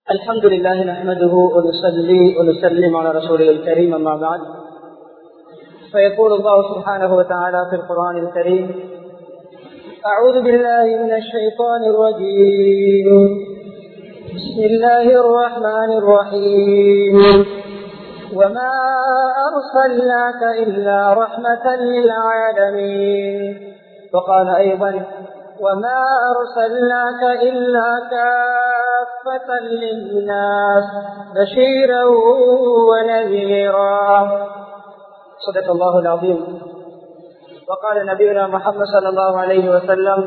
الحمد لله نحمده ونصلي ونسلم على رسوله الكريم أما بعد فيقول الله سبحانه وتعالى في القرآن الكريم أعوذ بالله من الشيطان الرجيم بسم الله الرحمن الرحيم وما أرسلناك إلا رحمة للعالمين وقال أيضا وما أرسلناك إلا كافة للناس بشيرا ونذيرا صدق الله العظيم وقال نبينا محمد صلى الله عليه وسلم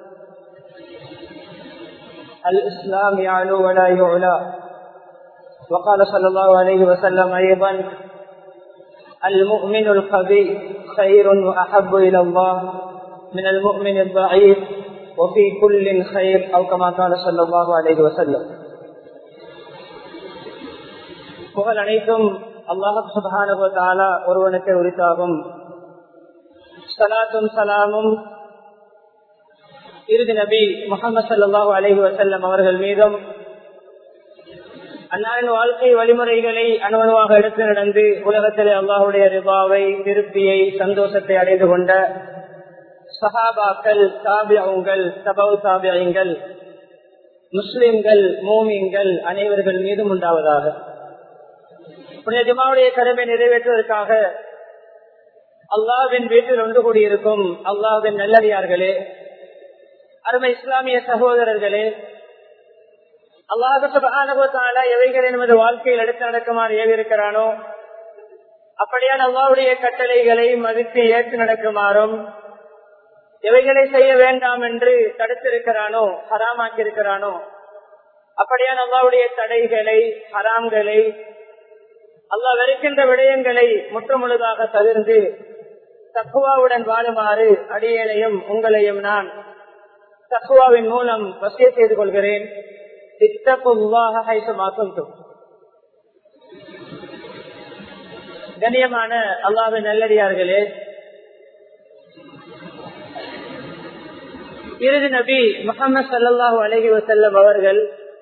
الإسلام يعلو ولا يعلى وقال صلى الله عليه وسلم أيضا المؤمن الخبيث خير وأحب إلى الله من المؤمن الضعيف وفي كل خير أو كما قال صلى الله عليه وسلم புகழ் அனைத்தும் அல்லாஹ் சுபானுபத்தாலா ஒருவனுக்கு உரித்தாகும் சலாத்தும் சலாமும் இறுதி நபி முகமது சல்லாஹூ அலஹி வசல்லம் அவர்கள் மீதும் அன்னாரின் வாழ்க்கை வழிமுறைகளை அணுவணுவாக எடுத்து நடந்து உலகத்திலே அல்லாஹுடைய ரிபாவை திருப்தியை சந்தோஷத்தை அடைந்து கொண்ட சஹாபாக்கள் தாபியங்கள் தபவு தாபியங்கள் முஸ்லிம்கள் மோமியங்கள் அனைவர்கள் மீதும் உண்டாவதாக ஜமாவுடைய கடமை நிறைவேற்றுவதற்காக அல்லாவின் வீட்டில் ஒன்று கூடியிருக்கும் அல்லாவின் நல்லடியார்களே அருமை இஸ்லாமிய சகோதரர்களே அல்லாஹால எவைகள் நமது வாழ்க்கையில் எடுத்து நடக்குமாறு ஏவிருக்கிறானோ அப்படியான அல்லாவுடைய கட்டளைகளை மதித்து ஏற்று நடக்குமாறும் எவைகளை செய்ய வேண்டாம் என்று தடுத்திருக்கிறானோ ஹராமாக்கி இருக்கிறானோ அப்படியான அல்லாவுடைய தடைகளை ஹராம்களை அல்லாஹ் வெறுக்கின்ற விடயங்களை முற்றுமுழுதாக தவிர்ந்து தக்குவாவுடன் வாழுமாறு அடியேனையும் உங்களையும் நான் தக்குவாவின் மூலம் வசிய செய்து கொள்கிறேன் கண்ணியமான அல்லாவின் நல்லடியார்களே இறுதி நபி முகமது சல்லாஹூ அலஹி வசல்லம் அவர்கள்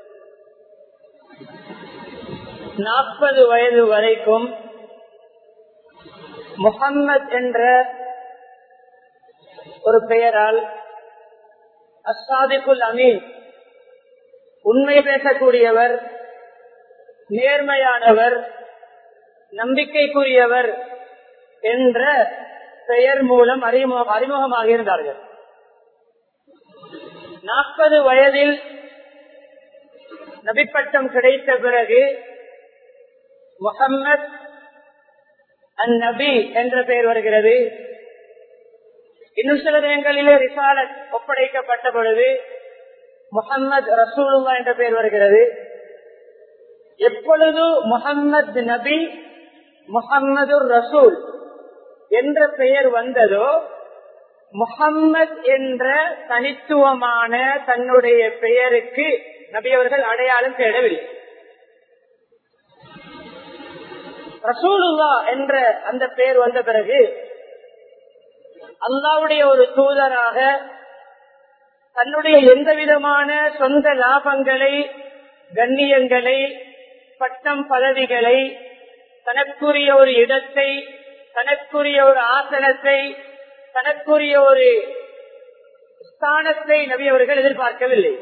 நாற்பது வயது வரைக்கும் முகம்மது என்ற ஒரு பெயரால் அசாதிக்குல் அமீன் உண்மை பேசக்கூடியவர் நேர்மையானவர் நம்பிக்கைக்குரியவர் என்ற பெயர் மூலம் அறிமுகம் அறிமுகமாக இருந்தார்கள் நாற்பது வயதில் நபிப்பட்டம் கிடைத்த பிறகு முகம்மது அந்நபி என்ற பெயர் வருகிறது இன்னும் சில இடங்களிலே ரிசாலத் ஒப்படைக்கப்பட்ட பொழுது முகம்மது ரசூலுல்லா என்ற பெயர் வருகிறது எப்பொழுது முகம்மது நபி முகம்மது ரசூல் என்ற பெயர் வந்ததோ முகம்மது என்ற தனித்துவமான தன்னுடைய பெயருக்கு நபி அவர்கள் அடையாளம் தேடவில்லை ரசூலுல்லா என்ற அந்த பெயர் வந்த பிறகு அல்லாவுடைய ஒரு தூதராக தன்னுடைய எந்த விதமான சொந்த லாபங்களை கண்ணியங்களை பட்டம் பதவிகளை தனக்குரிய ஒரு இடத்தை தனக்குரிய ஒரு ஆசனத்தை தனக்குரிய ஒரு ஸ்தானத்தை நபி அவர்கள் எதிர்பார்க்கவில்லை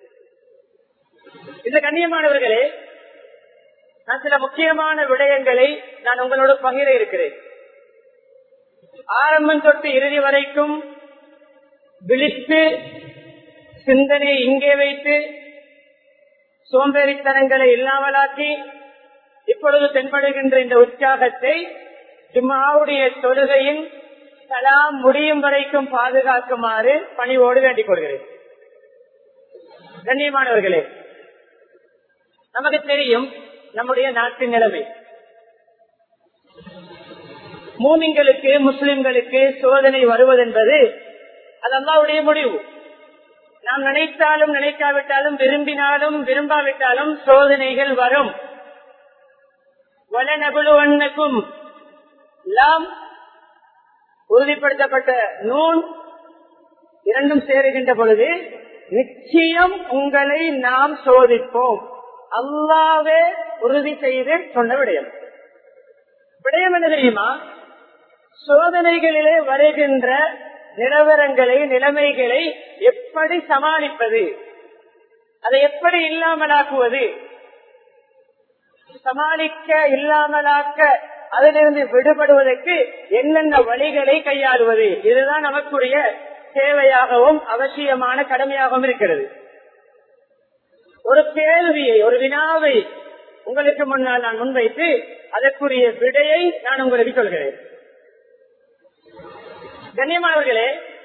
இந்த கண்ணியமானவர்களே நான் சில முக்கியமான விடயங்களை நான் உங்களோடு பகிர இருக்கிறேன் ஆரம்பம் தொட்டு இறுதி வரைக்கும் விழித்து சிந்தனை இங்கே வைத்து சோம்பேறித்தனங்களை இல்லாமலாக்கி இப்பொழுது தென்படுகின்ற இந்த உற்சாகத்தை ஜும்மாவுடைய தொழுகையின் சலாம் முடியும் வரைக்கும் பாதுகாக்குமாறு பணிவோடு வேண்டிக் கொள்கிறேன் கண்ணியமானவர்களே நமக்கு தெரியும் நம்முடைய நாட்டின் நிலைமை மூமிங்களுக்கு முஸ்லிம்களுக்கு சோதனை வருவதென்பது அது அல்லாவுடைய முடிவு நாம் நினைத்தாலும் நினைக்காவிட்டாலும் விரும்பினாலும் விரும்பாவிட்டாலும் சோதனைகள் வரும் வளநபுலுவண்ணுக்கும் லாம் உறுதிப்படுத்தப்பட்ட நூன் இரண்டும் சேருகின்ற பொழுது நிச்சயம் உங்களை நாம் சோதிப்போம் அல்லாவே உறுதி செய்து சொன்ன விடயம் விடயம் என்ன தெரியுமா சோதனைகளிலே வருகின்ற நிலவரங்களை நிலைமைகளை எப்படி சமாளிப்பது அதை எப்படி இல்லாமலாக்குவது சமாளிக்க இல்லாமலாக்க அதிலிருந்து விடுபடுவதற்கு என்னென்ன வழிகளை கையாளுவது இதுதான் நமக்குரிய தேவையாகவும் அவசியமான கடமையாகவும் இருக்கிறது ஒரு கேள்வியை ஒரு வினாவை உங்களுக்கு முன்னால் நான் முன்வைத்து அதற்குரிய விடையை நான் உங்களுக்கு சொல்கிறேன் கண்ணியமானவர்களே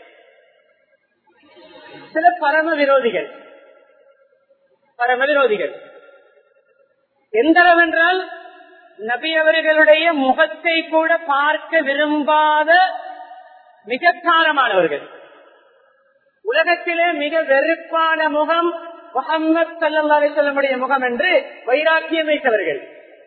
சில பரம விரோதிகள் பரம விரோதிகள் எந்த அளவென்றால் நபி அவர்களுடைய முகத்தை கூட பார்க்க விரும்பாத மிக காரமானவர்கள் உலகத்திலே மிக வெறுப்பான முகம் முகம்மது சல்லா அலிசல்லமுடைய முகம் என்று வைராக்கியம் வைத்தவர்கள்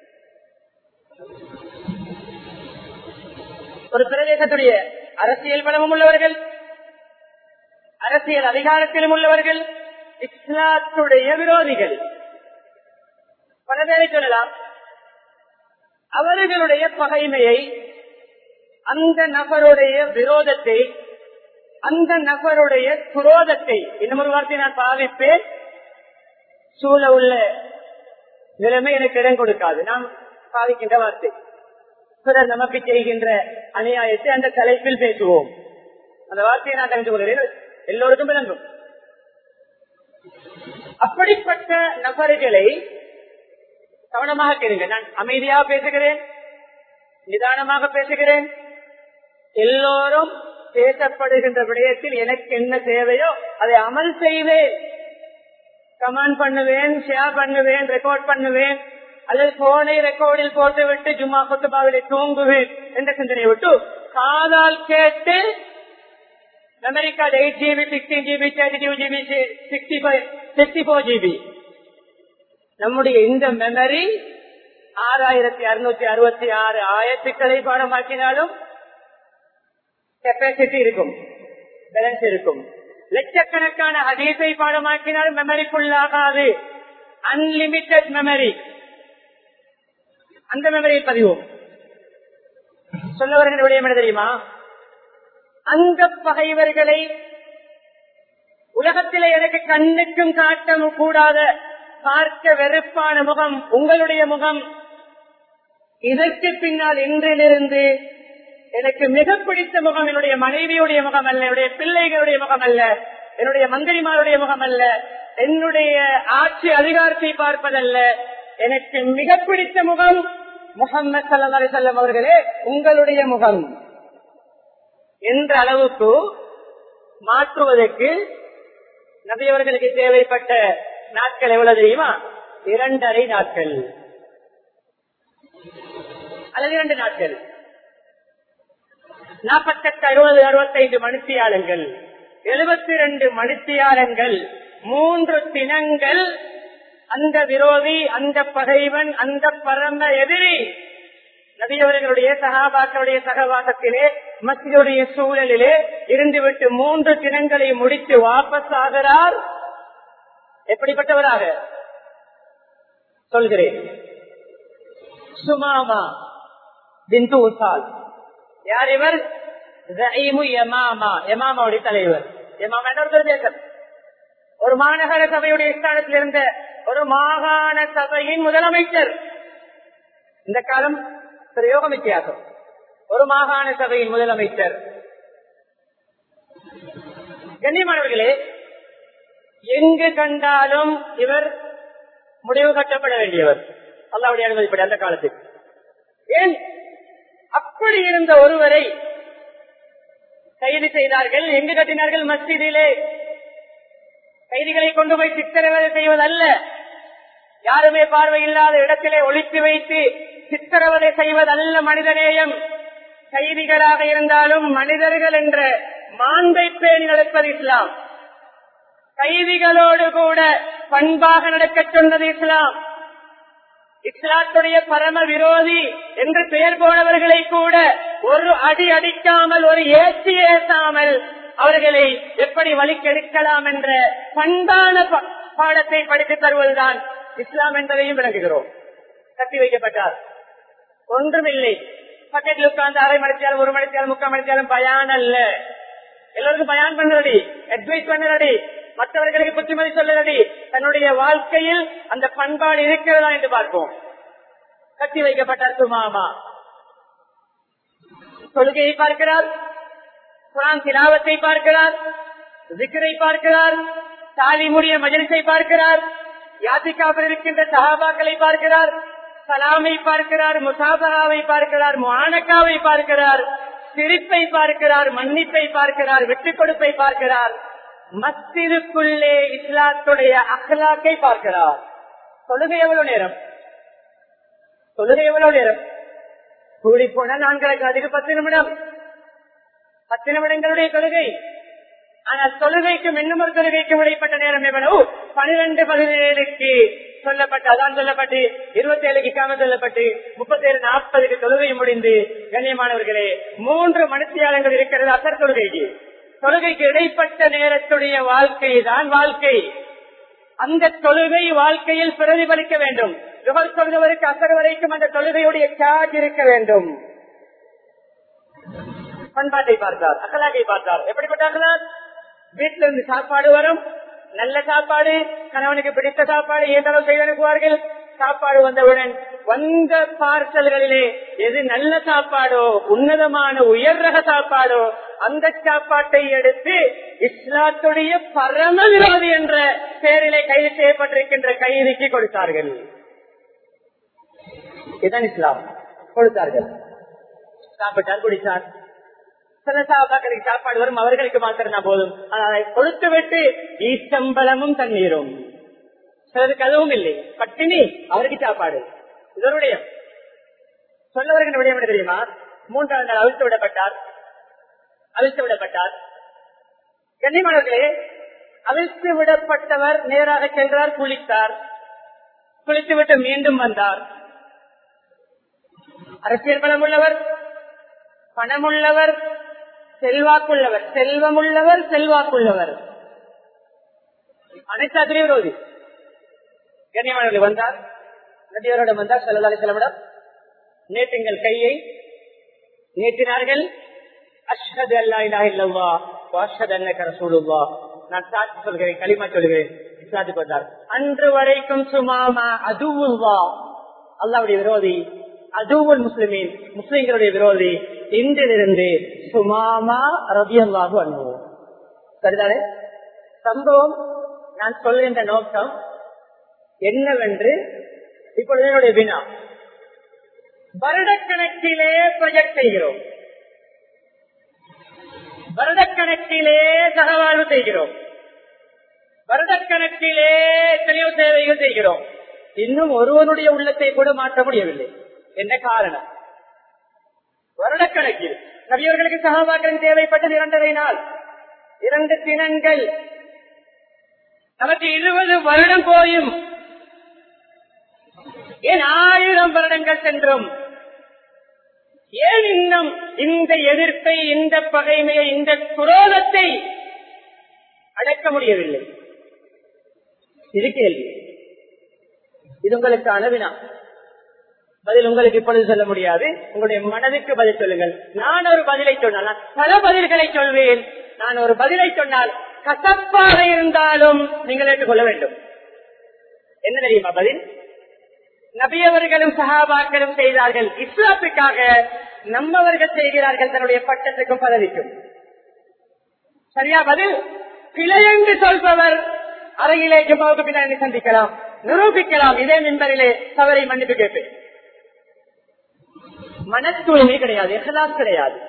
ஒரு பிரதேசத்துடைய அரசியல் பலமும் உள்ளவர்கள் அரசியல் அதிகாரத்திலும் உள்ளவர்கள் இஸ்லாத்துடைய விரோதிகள் பல பேரை சொல்லலாம் அவர்களுடைய பகைமையை அந்த நபருடைய விரோதத்தை அந்த நபருடைய குரோதத்தை இன்னும் ஒரு வார்த்தை நான் பாவிப்பேன் சூழ உள்ள நிலைமை எனக்கு இடம் கொடுக்காது நாம் பாதிக்கின்ற வார்த்தை பிறர் நமக்கு செய்கின்ற அநியாயத்தை அந்த தலைப்பில் பேசுவோம் அந்த வார்த்தையை நான் தெரிந்து கொள்கிறேன் எல்லோருக்கும் விளங்கும் அப்படிப்பட்ட நபர்களை கவனமாக கேளுங்க நான் அமைதியாக பேசுகிறேன் நிதானமாக பேசுகிறேன் எல்லோரும் பேசப்படுகின்ற விடயத்தில் எனக்கு என்ன தேவையோ அதை அமல் செய்வேன் கமெண்ட் பண்ணுவேன் ஷேர் பண்ணுவேன் ரெக்கார்ட் பண்ணுவேன் அல்லது போனை ரெக்கார்டில் போட்டு விட்டு ஜும்மா கொத்துபாவிலே தூங்குவேன் என்ற சிந்தனையை விட்டு காதால் கேட்டு memory card eight GB sixteen GB thirty two GB sixty five sixty four GB நம்முடைய இந்த மெமரி ஆறாயிரத்தி அறுநூத்தி அறுபத்தி ஆறு ஆயிரத்துக்களை பாடமாக்கினாலும் கெப்பாசிட்டி இருக்கும் பேலன்ஸ் இருக்கும் லட்சக்கணக்கான ஹதீஸை பாடமாக்கினாலும் மெமரி ஃபுல்லாகாது அன்லிமிட்டெட் மெமரி அந்த மெமரியை பதிவோம் சொல்ல வருகிற விடயம் என்ன தெரியுமா அந்த பகைவர்களை உலகத்திலே எனக்கு கண்ணுக்கும் காட்ட கூடாத பார்க்க வெறுப்பான முகம் உங்களுடைய முகம் இதற்கு பின்னால் இன்றிலிருந்து எனக்கு மிக பிடித்த முகம் என்னுடைய மனைவியுடைய முகம் அல்ல என்னுடைய பிள்ளைகளுடைய முகம் அல்ல என்னுடைய மந்திரிமாருடைய முகம் அல்ல என்னுடைய ஆட்சி அதிகாரத்தை பார்ப்பதல்ல எனக்கு மிக பிடித்த முகம் முகம்மது சல்லா செல்லம் அவர்களே உங்களுடைய முகம் என்ற அளவுக்கு மாற்றுவதற்கு நபியவர்களுக்கு தேவைப்பட்ட நாட்கள் எவ்வளவு தெரியுமா இரண்டரை நாட்கள் அல்லது இரண்டு நாட்கள் நாற்பத்தெட்டு அறுபது அறுபத்தைந்து மணித்தியாளங்கள் எழுபத்தி ரெண்டு மணித்தியாளங்கள் மூன்று தினங்கள் அந்த விரோதி அந்த பகைவன் அந்த பரம எதிரி நபியவர்களுடைய சகாபாக்களுடைய சகவாசத்திலே மத்தியுடைய சூழலிலே இருந்துவிட்டு மூன்று தினங்களை முடித்து வாபஸ் ஆகிறார் எப்படிப்பட்டவராக சொல்கிறேன் சுமாமா பிந்து உசால் யார் இவர் யமாமா யமாமாவுடைய தலைவர் யமாமா என்ற ஒரு பிரதேசம் ஒரு மாநகர சபையுடைய ஸ்தானத்தில் இருந்த ஒரு மாகாண சபையின் முதலமைச்சர் இந்த காலம் பிரயோகம் வித்தியாசம் ஒரு மாகாண சபையின் முதலமைச்சர் கண்ணியமானவர்களே எங்கு கண்டாலும் இவர் முடிவு கட்டப்பட வேண்டியவர் அல்லாவுடைய அனுமதிப்படி அந்த காலத்தில் ஏன் அப்படி இருந்த ஒருவரை கைது செய்தார்கள் எங்கு கட்டினார்கள் மஸ்ஜிதிலே கைதிகளை கொண்டு போய் சித்திரவதை செய்வதல்ல யாருமே பார்வையில்லாத இடத்திலே ஒழித்து வைத்து சித்திரவதை செய்வதல்ல மனிதநேயம் கைதிகளாக இருந்தாலும் மனிதர்கள் என்ற மாண்பை பேணி நடப்பது இஸ்லாம் கைதிகளோடு கூட பண்பாக நடக்க சொன்னது இஸ்லாம் இஸ்லாத்துடைய பரம விரோதி என்று பெயர் போனவர்களை கூட ஒரு அடி அடிக்காமல் ஒரு ஏற்றி ஏசாமல் அவர்களை எப்படி வழிக்கெடுக்கலாம் என்ற பண்பான பாடத்தை படித்து தருவதுதான் இஸ்லாம் என்பதையும் விளங்குகிறோம் கட்டி வைக்கப்பட்டார் ஒன்றுமில்லை பக்கத்தில் உட்கார்ந்து அரை மணிச்சாலும் ஒரு மணிச்சாலும் முக்கால் மணிச்சாலும் பயான் அல்ல எல்லோருக்கும் பயான் பண்ணலடி அட்வைஸ் பண்ணலடி மற்றவர்களுக்கு புத்திமதி சொல்லலடி தன்னுடைய வாழ்க்கையில் அந்த பண்பாடு இருக்கிறதா என்று பார்ப்போம் கட்டி வைக்கப்பட்டார் சுமாமா தொழுகையை பார்க்கிறார் குரான் திலாவத்தை பார்க்கிறார் விக்கரை பார்க்கிறார் தாலிமுடைய மஜலிசை பார்க்கிறார் யாத்திகாவில் இருக்கின்ற சகாபாக்களை பார்க்கிறார் சலாமை பார்க்கிறார் முசாபராவை பார்க்கிறார் முஆனக்காவை பார்க்கிறார் சிரிப்பை பார்க்கிறார் மன்னிப்பை பார்க்கிறார் விட்டுக் கொடுப்பை பார்க்கிறார் மஸ்திதுக்குள்ளே இஸ்லாத்துடைய அகலாக்கை பார்க்கிறார் தொழுகை எவ்வளவு நேரம் தொழுகை எவ்வளவு நேரம் கூடி போனா நான்கு அதுக்கு பத்து நிமிடம் பத்து நிமிடங்களுடைய தொழுகை ஆனால் தொழுகைக்கும் இன்னும் ஒரு தொழுகைக்கும் இடைப்பட்ட நேரம் எவ்வளவு பனிரெண்டு பதினேழுக்கு சொல்லப்பட்டு அதான் சொல்லப்பட்டு இருபத்தி ஏழுக்கு காம சொல்லப்பட்டு முப்பத்தி ஏழு நாற்பதுக்கு தொழுகை முடிந்து கண்ணியமானவர்களே மூன்று மனுஷியாளங்கள் இருக்கிறது அசர் தொழுகைக்கு தொழுகைக்கு இடைப்பட்ட நேரத்துடைய வாழ்க்கை தான் வாழ்க்கை அந்த தொழுகை வாழ்க்கையில் பிரதிபலிக்க வேண்டும் யுகர் தொழுதவருக்கு அசர் வரைக்கும் அந்த தொழுகையுடைய சார்ஜ் இருக்க வேண்டும் பண்பாட்டை பார்த்தார் அகலாக்கை பார்த்தார் எப்படிப்பட்ட அகலாக் வீட்டில இருந்து சாப்பாடு வரும் நல்ல சாப்பாடு கணவனுக்கு பிடித்த சாப்பாடு ஏதளவு செய்து அனுப்புவார்கள் சாப்பாடு வந்தவுடன் வந்த பார்சல்களிலே எது நல்ல சாப்பாடோ உன்னதமான உயர் ரக சாப்பாடோ அந்த சாப்பாட்டை எடுத்து இஸ்லாத்துடைய பரம விரோதி என்ற பெயரிலே கைது செய்யப்பட்டிருக்கின்ற கைதிக்கு கொடுத்தார்கள் இதுதான் இஸ்லாம் கொடுத்தார்கள் சாப்பிட்டார் குடித்தார் சில சாப்பாக்களுக்கு சாப்பாடு வரும் அவர்களுக்கு மாத்திரம் போதும் அதை கொடுத்து விட்டு ஈச்சம்பளமும் தண்ணீரும் சிலருக்கு அதுவும் இல்லை பட்டினி அவருக்கு சாப்பாடு இதனுடைய சொல்ல வருகின்ற விடயம் என்ன தெரியுமா மூன்றாவது நாள் அவிழ்த்து விடப்பட்டார் அவிழ்த்து விடப்பட்டார் கண்ணியமானவர்களே அவிழ்த்து விடப்பட்டவர் நேராக சென்றார் குளித்தார் குளித்துவிட்டு மீண்டும் வந்தார் அரசியல் பலம் உள்ளவர் பணமுள்ளவர் செல்வாக்குள்ளவர் செல்வமுள்ளவர் செல்வாக்குள்ளவர் அனைத்து அதிரி விரோதி கண்ணியமானவர்கள் வந்தார் நதியோரிடம் வந்தார் செல்லதாலே செலவிடம் நேற்றுங்கள் கையை நேற்றினார்கள் அஷ்ஹது அல்லா இலா இல்லல்லா வாஷத் அன்னக ரசூலுல்லா நான் சாட்சி சொல்கிறேன் களிமா சொல்கிறேன் இஸ்லாத்துக்கு வந்தார் அன்று வரைக்கும் சுமாமா அதுவுல்லா அல்லாவுடைய விரோதி அதுவும் முஸ்லிமின் முஸ்லிம்களுடைய விரோதி இன்றிலிருந்து சுமாமா ரவி அல்லாஹு அனுபவம் சரிதானே சம்பவம் நான் சொல்கின்ற நோக்கம் என்னவென்று இப்பொழுது என்னுடைய வினா வருடக்கணக்கிலே ப்ரொஜெக்ட் செய்கிறோம் வருடக்கணக்கிலே சகவாழ்வு செய்கிறோம் வருடக்கணக்கிலே எத்தனையோ சேவைகள் செய்கிறோம் இன்னும் ஒருவனுடைய உள்ளத்தை கூட மாற்ற முடியவில்லை என்ன காரணம் வருடக்கணக்கில் நபியவர்களுக்கு சகாபாக்களின் தேவைப்பட்டது இரண்டரை நாள் இரண்டு தினங்கள் நமக்கு இருபது வருடம் போயும் ஏன் ஆயிரம் வருடங்கள் சென்றும் ஏன் இன்னும் இந்த எதிர்ப்பை இந்த பகைமையை இந்த குரோதத்தை அடக்க முடியவில்லை இது கேள்வி இது உங்களுக்கான வினா பதில் உங்களுக்கு இப்பொழுது சொல்ல முடியாது உங்களுடைய மனதுக்கு பதில் சொல்லுங்கள் நான் ஒரு பதிலை சொன்னால் நான் பல பதில்களை சொல்வேன் நான் ஒரு பதிலை சொன்னால் கசப்பாக இருந்தாலும் நீங்கள் ஏற்றுக்கொள்ள வேண்டும் என்ன தெரியுமா பதில் நபியவர்களும் சகாபாக்களும் செய்தார்கள் இஸ்லாத்துக்காக நம்மவர்கள் செய்கிறார்கள் தன்னுடைய பட்டத்துக்கும் பதவிக்கும் சரியா பதில் பிழை என்று சொல்பவர் அறையிலே ஜும்மாவுக்கு பின்னாடி சந்திக்கலாம் நிரூபிக்கலாம் இதே மின்பரிலே தவறை மன்னிப்பு கேட்பேன் மன தூய்மை கிடையாது எஹலாஸ் கிடையாது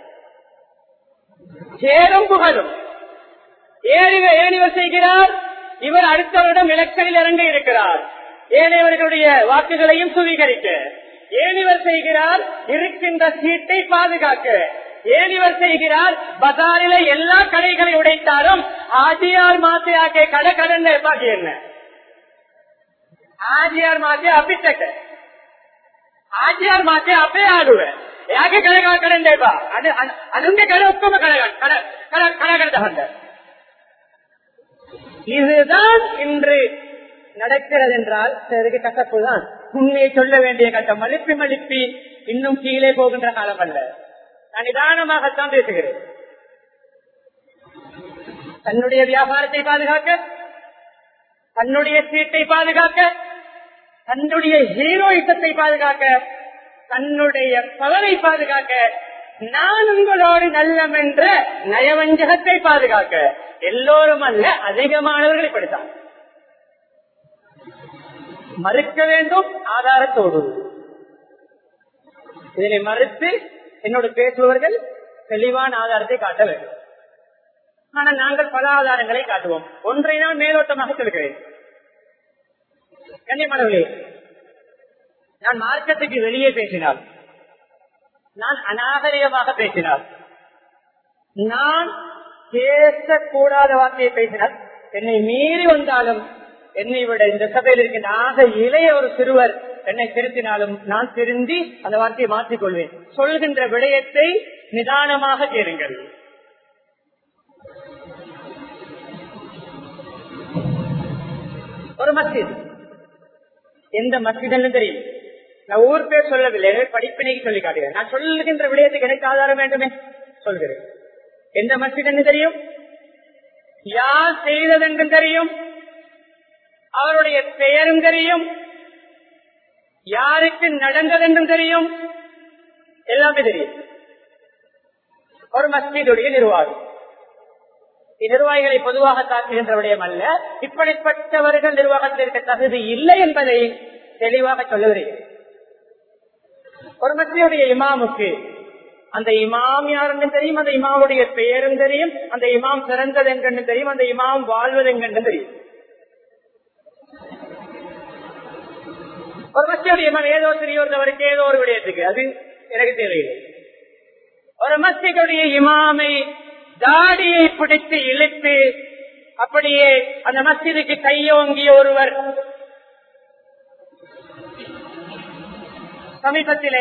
சேரும் புகழும் ஏறிவர் ஏனிவர் செய்கிறார் இவர் அடுத்தவரிடம் எலெக்ஷனில் இறங்க இருக்கிறார் ஏனையவர்களுடைய வாக்குகளையும் சுவீகரிக்க ஏனிவர் செய்கிறார் இருக்கின்ற சீட்டை பாதுகாக்க ஏனிவர் செய்கிறார் பஜாரில எல்லா கடைகளை உடைத்தாலும் ஆஜியார் மாத்தையாக்கே கடை கடன் பாக்கி என்ன ಆಜಿಯಾರ್ ಮಾತೆ ಅಪ್ಪಿಟ್ಟಕ್ಕೆ ಆಜಿಯಾರ್ ಮಾತೆ ಅಪ್ಪೇ ಆಡುವೆ ಯಾಕೆ ಕಡೆಗಳ ಕಡೆ ಬಾ ಅದು ಅದೊಂದೇ ಕಡೆ ಒಪ್ಪಮ ಕಡೆ ಕಡೆ கண்ட இதுதான் இன்று நடக்கிறது என்றால் சிலருக்கு கசப்பு தான் உண்மையை சொல்ல வேண்டிய கட்டம் மலிப்பி மலிப்பி இன்னும் கீழே போகின்ற காலம் அல்ல நான் நிதானமாகத்தான் பேசுகிறேன் தன்னுடைய வியாபாரத்தை பாதுகாக்க தன்னுடைய சீட்டை பாதுகாக்க தன்னுடைய ஹீரோயிசத்தை பாதுகாக்க தன்னுடைய பலனை பாதுகாக்க நான் உங்களோடு நல்லம் என்ற நயவஞ்சகத்தை பாதுகாக்க எல்லோரும் அல்ல அதிகமானவர்கள் இப்படித்தான் மறுக்க வேண்டும் ஆதாரத்தோடு இதனை மறுத்து என்னோடு பேசுபவர்கள் தெளிவான ஆதாரத்தை காட்ட வேண்டும் ஆனால் நாங்கள் பல ஆதாரங்களை காட்டுவோம் ஒன்றை நான் மேலோட்டமாக சொல்கிறேன் கண்ணியமானவர்களே நான் மார்க்கத்துக்கு வெளியே பேசினால் நான் அநாகரிகமாக பேசினால் நான் பேசக்கூடாத வார்த்தையை பேசினால் என்னை மீறி வந்தாலும் என்னை விட இந்த சபையில் இருக்கின்ற ஆக இளைய ஒரு சிறுவர் என்னை திருத்தினாலும் நான் திருந்தி அந்த வார்த்தையை மாற்றிக்கொள்வேன் சொல்கின்ற விடயத்தை நிதானமாக கேளுங்கள் ஒரு மஸ்ஜித் எந்த மஸ்ஜித் தெரியும் நான் ஊர் பேர் சொல்லவில்லை எனவே படிப்பினைக்கு சொல்லி காட்டுகிறேன் நான் சொல்லுகின்ற விடயத்துக்கு எனக்கு ஆதாரம் வேண்டுமே சொல்கிறேன் எந்த மஸ்ஜித் என்று தெரியும் யார் செய்தது என்று தெரியும் அவருடைய பெயரும் தெரியும் யாருக்கு நடந்தது என்றும் தெரியும் எல்லாமே தெரியும் ஒரு மஸ்ஜிதுடைய நிர்வாகம் நிர்வாகிகளை பொதுவாக தாக்குகின்ற விடயம் அல்ல இப்படிப்பட்டவர்கள் நிர்வாகத்திற்கு தகுதி இல்லை என்பதை தெளிவாக சொல்லுகிறேன் ஒரு மஸ்ஜிதுடைய இமாமுக்கு அந்த இமாம் யாருன்னு தெரியும் அந்த இமாமுடைய பெயரும் தெரியும் அந்த இமாம் சிறந்தது எங்கன்னு தெரியும் அந்த இமாம் வாழ்வது எங்கன்னு தெரியும் ஒரு மஸ்ஜிதுடைய இமாம் ஏதோ சிறியோர்ந்தவருக்கு ஏதோ ஒரு விடயத்துக்கு அது எனக்கு தேவையில்லை ஒரு மஸ்ஜிதுடைய இமாமை தாடியை பிடித்து இழுத்து அப்படியே அந்த மஸ்ஜிதுக்கு கையோங்கிய ஒருவர் சமீபத்திலே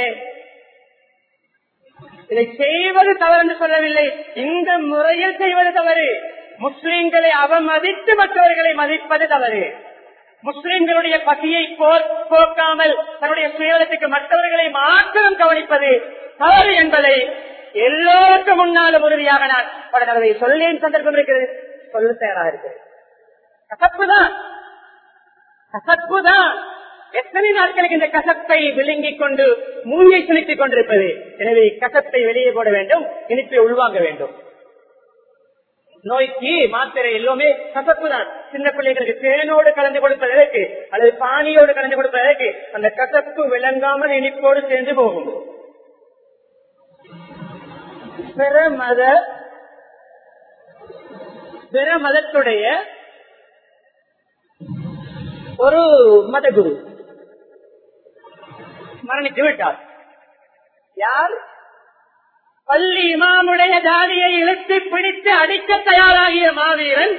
இதை செய்வது தவறு என்று சொல்லவில்லை இந்த முறையில் செய்வது தவறு முஸ்லிம்களை அவமதித்து மற்றவர்களை மதிப்பது தவறு முஸ்லிம்களுடைய பசியை போக்காமல் தன்னுடைய சுயத்துக்கு மற்றவர்களை மாத்திரம் கவனிப்பது தவறு என்பதை எல்லோருக்கும் முன்னாலும் உறுதியாக நான் பல தடவை சொல்லேன் சந்தர்ப்பம் இருக்கிறது சொல்ல தயாராக இருக்கிறது கசப்புதான் கசப்புதான் எத்தனை நாட்களுக்கு இந்த கசப்பை விழுங்கிக் கொண்டு மூங்கை சுழித்துக் கொண்டிருப்பது எனவே கசப்பை வெளியே போட வேண்டும் இனிப்பை உள்வாங்க வேண்டும் நோய்க்கு மாத்திரை எல்லாமே கசப்பு தான் சின்ன பிள்ளைகளுக்கு தேனோடு கலந்து கொடுப்பதற்கு அல்லது பானியோடு கலந்து கொடுப்பதற்கு அந்த கசப்பு விளங்காமல் இனிப்போடு சேர்ந்து போகும் பிற மத பிற மதத்துடைய ஒரு மதகுரு மரணித்து விட்டார் யார் பள்ளி இமாமுடைய தாடியை இழுத்து பிடித்து அடிக்க தயாராகிய மாவீரன்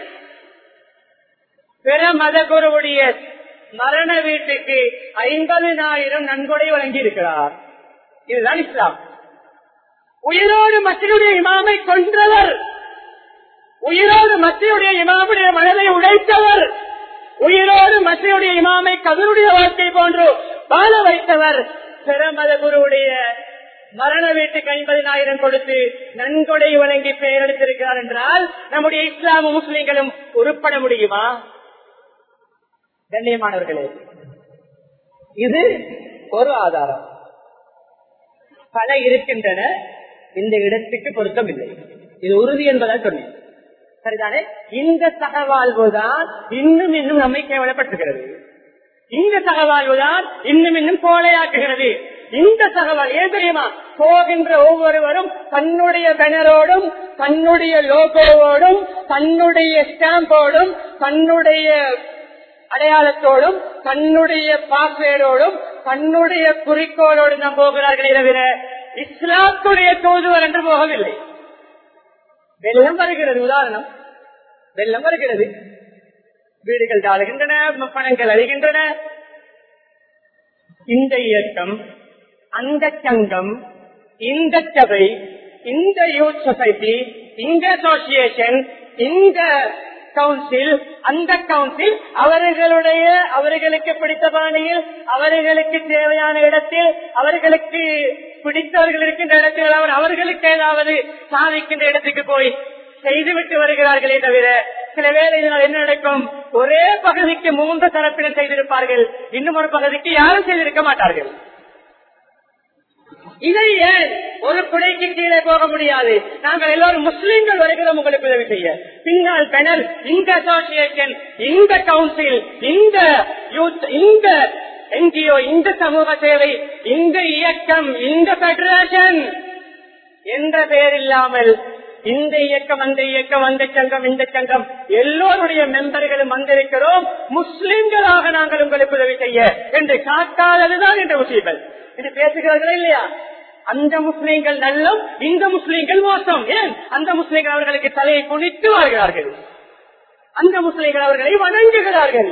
பிற மதகுருவுடைய மரண வீட்டுக்கு ஐம்பதினாயிரம் நன்கொடை வழங்கி இருக்கிறார் இதுதான் இஸ்லாம் உயிரோடு மத்தியுடைய இமாமை கொன்றவர் உயிரோடு மத்தியுடைய இமாமுடைய மனதை உடைத்தவர் உயிரோடு மத்தியுடைய இமாமை கதருடைய வாழ்க்கை போன்று வாழ வைத்தவர் பிறமத குருவுடைய மரண வீட்டுக்கு ஐம்பதினாயிரம் கொடுத்து நன்கொடை வழங்கி பெயர் எடுத்திருக்கிறார் என்றால் நம்முடைய இஸ்லாம முஸ்லிம்களும் உருப்பட முடியுமா கண்ணியமானவர்களே இது ஒரு ஆதாரம் பல இருக்கின்றன இந்த இடத்துக்கு பொருத்தமில்லை இது உறுதி என்பதால் சொன்னேன் சரிதானே இந்த சகவாழ்வுதான் இன்னும் இன்னும் நம்மை கேவலப்படுத்துகிறது இந்த சகவாழ்வுதான் இன்னும் இன்னும் கோலையாக்குகிறது இந்த சகவால் ஏன் தெரியுமா போகின்ற ஒவ்வொருவரும் தன்னுடைய பேனரோடும் தன்னுடைய லோகோவோடும் தன்னுடைய ஸ்டாம்போடும் தன்னுடைய அடையாளத்தோடும் தன்னுடைய பாஸ்வேர்டோடும் தன்னுடைய குறிக்கோளோடு நாம் போகிறார்களே தவிர இஸ்லாத்துடைய தூதுவர் என்று போகவில்லை வெள்ளம் வருகிறது உதாரணம் வெள்ளம் வருகிறது வீடுகள் தாழுகின்றன பணங்கள் அழிகின்றன இந்த இயக்கம் அந்த சங்கம் இந்த சபை இந்த யூத் சொசைட்டி இந்த அசோசியேஷன் இந்த கவுன்சில் அந்த கவுன்சில் அவர்களுடைய அவர்களுக்கு பிடித்த பாணியில் அவர்களுக்கு தேவையான இடத்தில் அவர்களுக்கு பிடித்தவர்கள் இருக்கின்ற இடத்தில் அவர் அவர்களுக்கு ஏதாவது சாதிக்கின்ற இடத்துக்கு போய் செய்துவிட்டு வருகிறார்களே தவிர சில வேளைகளில் என்ன நடக்கும் ஒரே பகுதிக்கு மூன்று தரப்பினர் செய்திருப்பார்கள் இன்னும் ஒரு பகுதிக்கு யாரும் செய்திருக்க மாட்டார்கள் இதை ஏன் ஒரு குடைக்கு கீழே போக முடியாது நாங்கள் எல்லாரும் முஸ்லிம்கள் வருகிறோம் உங்களுக்கு உதவி செய்ய பின்னால் பெனல் இந்த அசோசியேஷன் இந்த கவுன்சில் இந்த யூத் இந்த என்ஜிஓ இந்த சமூக சேவை இந்த இயக்கம் இந்த பெடரேஷன் என்ற பெயர் இல்லாமல் இந்த இயக்கம் அந்த இயக்கம் அந்த சங்கம் இந்த சங்கம் எல்லோருடைய மெம்பர்களும் வந்திருக்கிறோம் முஸ்லிம்களாக நாங்கள் உங்களுக்கு உதவி செய்ய என்று காட்டாததுதான் என்ற முஸ்லீம்கள் இது பேசுகிறார்களா இல்லையா அந்த முஸ்லீம்கள் நல்லம் இந்த முஸ்லீம்கள் மோசம் ஏன் அந்த முஸ்லீம்கள் அவர்களுக்கு தலையை குனித்து வாழ்கிறார்கள் அந்த முஸ்லீம்கள் அவர்களை வணங்குகிறார்கள்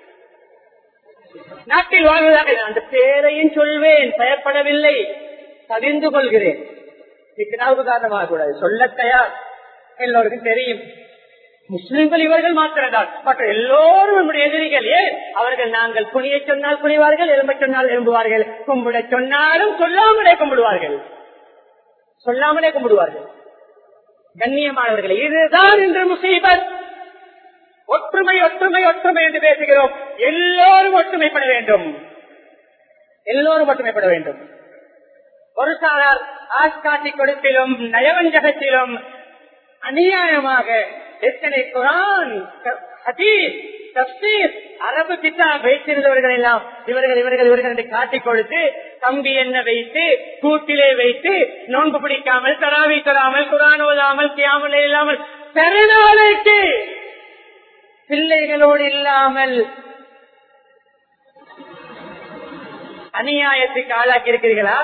நாட்டில் வாழ்வதாக அந்த பேரையும் சொல்வேன் பயப்படவில்லை தவிர்ந்து கொள்கிறேன் சிக்கனாவுக்கு காரணமாக கூடாது சொல்ல தயார் எல்லோருக்கும் தெரியும் முஸ்லிம்கள் இவர்கள் மாத்திரம்தான் மற்ற எல்லோரும் நம்முடைய எதிரிகள் ஏன் அவர்கள் நாங்கள் குனிய சொன்னால் குனிவார்கள் எலும்ப சொன்னால் எலும்புவார்கள் கும்பிட சொன்னாலும் சொல்லாமலே கும்பிடுவார்கள் சொல்லாமலே கும்பிடுவார்கள் கண்ணியமானவர்கள் இதுதான் இன்று முசீபத் ஒற்றுமை ஒற்றுமை ஒற்றுமை என்று பேசுகிறோம் எல்லோரும் ஒற்றுமைப்பட வேண்டும் எல்லோரும் ஒற்றுமைப்பட வேண்டும் ஒரு சாரார் ஆஸ்காட்டி கொடுப்பிலும் நயவஞ்சகத்திலும் அநியாயமாக எத்தனை குரான் அரபு திட்டா வைத்திருந்தவர்கள் எல்லாம் இவர்கள் இவர்கள் இவர்கள் என்று காட்டிக் கொடுத்து கம்பி என்ன வைத்து கூட்டிலே வைத்து நோன்பு பிடிக்காமல் தராவி தராமல் குரான் ஓதாமல் கியாமல் இல்லாமல் பெருநாளைக்கு பிள்ளைகளோடு இல்லாமல் அநியாயத்துக்கு ஆளாக்கி இருக்கிறீர்களா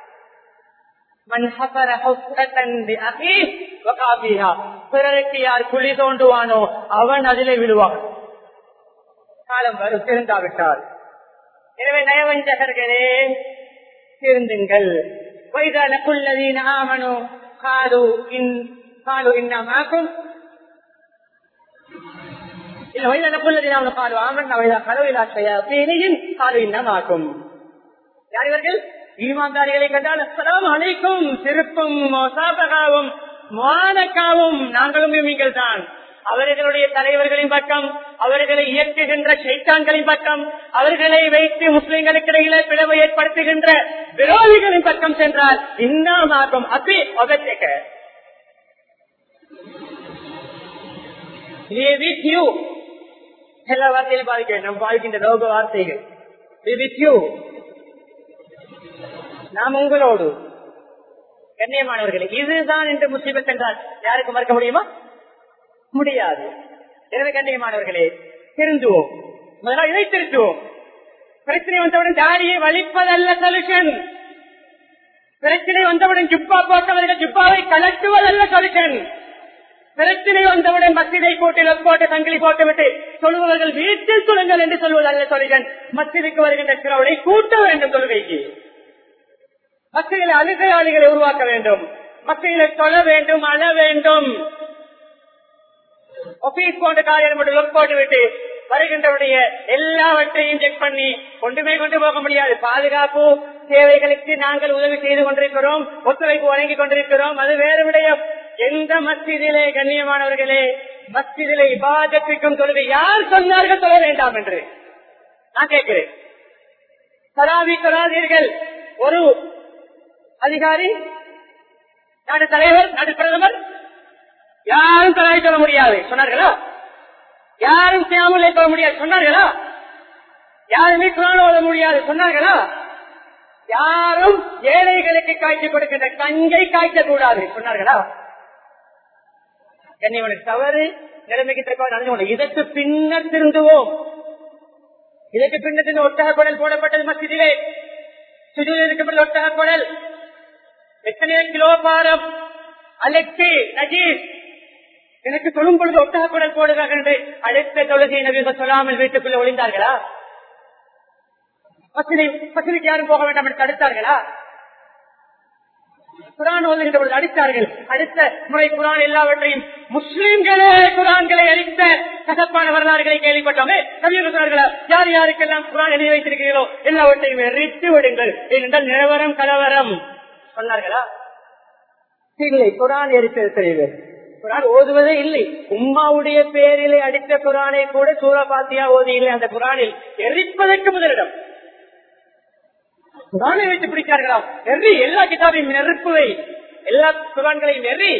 பிறருக்கு யார் குழி தோண்டுவானோ அவன் அதிலே விழுவான் காலம் வரும் திருந்தாவிட்டார் எனவே நயவஞ்சகர்களே திருந்துங்கள் வைதானக்குள்ளதீன ஆமனோ காலு இன் காலு இன்னமாக்கும் இல்ல வைதானக்குள்ளதீன ஆமனோ காலு ஆமன் வைதா கலவிலா செய்யின் காலு இன்னமாக்கும் யார் இவர்கள் ஈமான்தாரிகளை கண்டால் அஸ்லாம் அனைக்கும் சிறப்பும் மொசாபகாவும் மானக்காவும் நாங்களும் நீங்கள் தான் அவர்களுடைய தலைவர்களின் பக்கம் அவர்களை இயக்குகின்ற சைத்தான்களின் பக்கம் அவர்களை வைத்து முஸ்லிம்களுக்கு இடையிலே பிளவு ஏற்படுத்துகின்ற விரோதிகளின் பக்கம் சென்றால் இன்னமாகும் அப்படி ஒபத்தேக்க எல்லா வார்த்தையிலும் பாதிக்க நம் வாழ்கின்ற லோக வார்த்தைகள் நாம் உங்களோடு கண்ணியமானவர்களே இதுதான் என்று முஸ்லிமத் என்றால் யாருக்கு மறுக்க முடியுமா முடியாது எனவே கண்ணியமானவர்களே திருந்துவோம் முதலாக இதை திருத்துவோம் பிரச்சனை வந்தவுடன் தாடியை வலிப்பதல்ல சொல்யூஷன் பிரச்சனை வந்தவுடன் ஜுப்பா போட்டவர்கள் ஜுப்பாவை கலட்டுவதல்ல சொல்யூஷன் பிரச்சனை வந்தவுடன் மசிதை போட்டு போட்டு சங்கிலி போட்டுவிட்டு சொல்லுபவர்கள் வீட்டில் சொல்லுங்கள் என்று சொல்வதல்ல சொல்லுங்கள் மசிதிக்கு வருகின்ற கிரௌடை கூட்ட வேண்டும் தொழுகைக்கு மக்களை அழுகையாளிகளை உருவாக்க வேண்டும் மக்களை தொழ வேண்டும் அழ வேண்டும் ஆபீஸ் போன்ற காரியம் மட்டும் போட்டு விட்டு வருகின்றவருடைய எல்லாவற்றையும் செக் பண்ணி கொண்டுமே கொண்டு போக முடியாது பாதுகாப்பு தேவைகளுக்கு நாங்கள் உதவி செய்து கொண்டிருக்கிறோம் ஒத்துழைப்பு வழங்கி கொண்டிருக்கிறோம் அது வேறு விடயம் எந்த மஸ்ஜிதிலே கண்ணியமானவர்களே மஸ்ஜிதிலே இபாதத்திற்கும் தொழுகை யார் சொன்னார்கள் சொல்ல வேண்டாம் என்று நான் கேட்கிறேன் சராவி சொல்லாதீர்கள் ஒரு அதிகாரி நாடு தலைவர் நாடு பிரதமர் யாரும் தலாய் சொல்ல முடியாது சொன்னார்களா யாரும் செய்யாமலே சொல்ல முடியாது சொன்னார்களா யாருமே குரான் ஓத முடியாது சொன்னார்களா யாரும் ஏழைகளுக்கு காய்ச்சி கொடுக்கின்ற கங்கை காய்ச்ச கூடாது சொன்னார்களா கண்ணியவனுக்கு தவறு நிலைமைக்கு தக்க நடந்து கொண்டு இதற்கு பின்னர் திருந்துவோம் இதற்கு பின்னர் ஒட்டக குடல் போடப்பட்டது மசிதிலே சுஜூர் இருக்கப்பட்ட ஒட்டக குடல் எத்தனை கிலோ பாரம் அலெக்சி நஜீஸ் எனக்கு சொல்லும் பொழுது ஒட்டக குடல் போடுகிறார்கள் என்று அடுத்த தொழுகை நபிகள் சொல்லாமல் வீட்டுக்குள்ள ஒளிந்தார்களா வசதி வசதிக்கு யாரும் போக வேண்டாம் என்று தடுத்தார்களா குரான் ஓதுகின்ற பொழுது அடித்தார்கள் அடுத்த முறை குரான் எல்லாவற்றையும் முஸ்லிம்களே குரான்களை அளித்த கசப்பான வரலாறுகளை கேள்விப்பட்டோமே கவியர்களா யார் யாருக்கெல்லாம் குரான் எழுதி வைத்திருக்கிறீர்களோ எல்லாவற்றையும் எரித்து விடுங்கள் ஏனென்றால் நிலவரம் கலவரம் சொன்னார்களா இல்லை குரான் எரித்திருக்கிறீர்கள் குரான் ஓதுவதே இல்லை உம்மாவுடைய பேரிலே அடித்த குரானை கூட சூரா பாத்தியா ஓதி இல்லை அந்த குரானில் எரிப்பதற்கு முதலிடம் குரானை வைத்து பிடிக்கிறார்களாம் எரி எல்லா கிதாபையும் நெருப்புவை எல்லா குரான்களையும் எரி